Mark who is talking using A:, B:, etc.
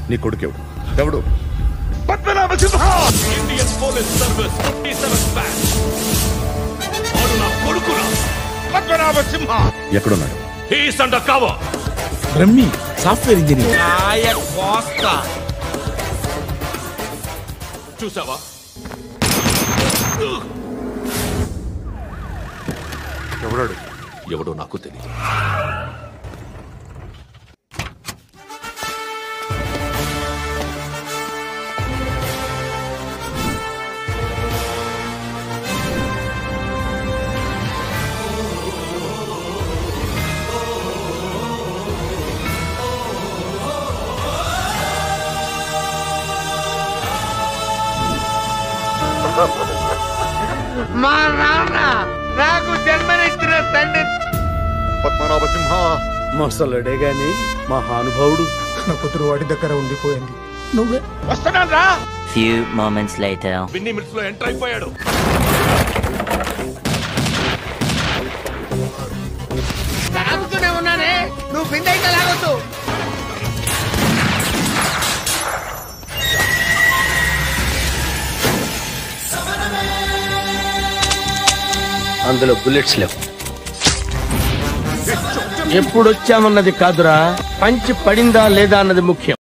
A: నీ కొడుకెవడు ఎవడు
B: Padmanabha Simha
C: Indian Police Service fifty seven batch వాడు నా కొడుకురా
B: పద్మనాభ సింహ
A: ఎక్కడున్నాడు
C: he's under cover
D: Brahmi software engineer
C: చూసావా
B: ఎవడాడు
C: ఎవడో నాకు తెలియదు
E: మా నాన్న నాకు జన్మనిచ్చిన తండ్రి
B: పద్మనాభ సింహ
D: మొసలుడే గాని మహానుభావుడు
F: నా కూతురు వాడి దగ్గర ఉండిపోయింది నువ్వే
B: వస్తున్నాను రా
G: Few moments later.
C: విన్ని మినిట్స్ లో ఎంటర్ అయిపోయాడు
E: లాగుతూనే ఉన్నానే నువ్వు బిందె అయితే లాగొద్దు
D: అందులో బుల్లెట్స్ లేవు ఎప్పుడు వచ్చామన్నది కాదురా పంచి పడిందా లేదా అన్నది ముఖ్యం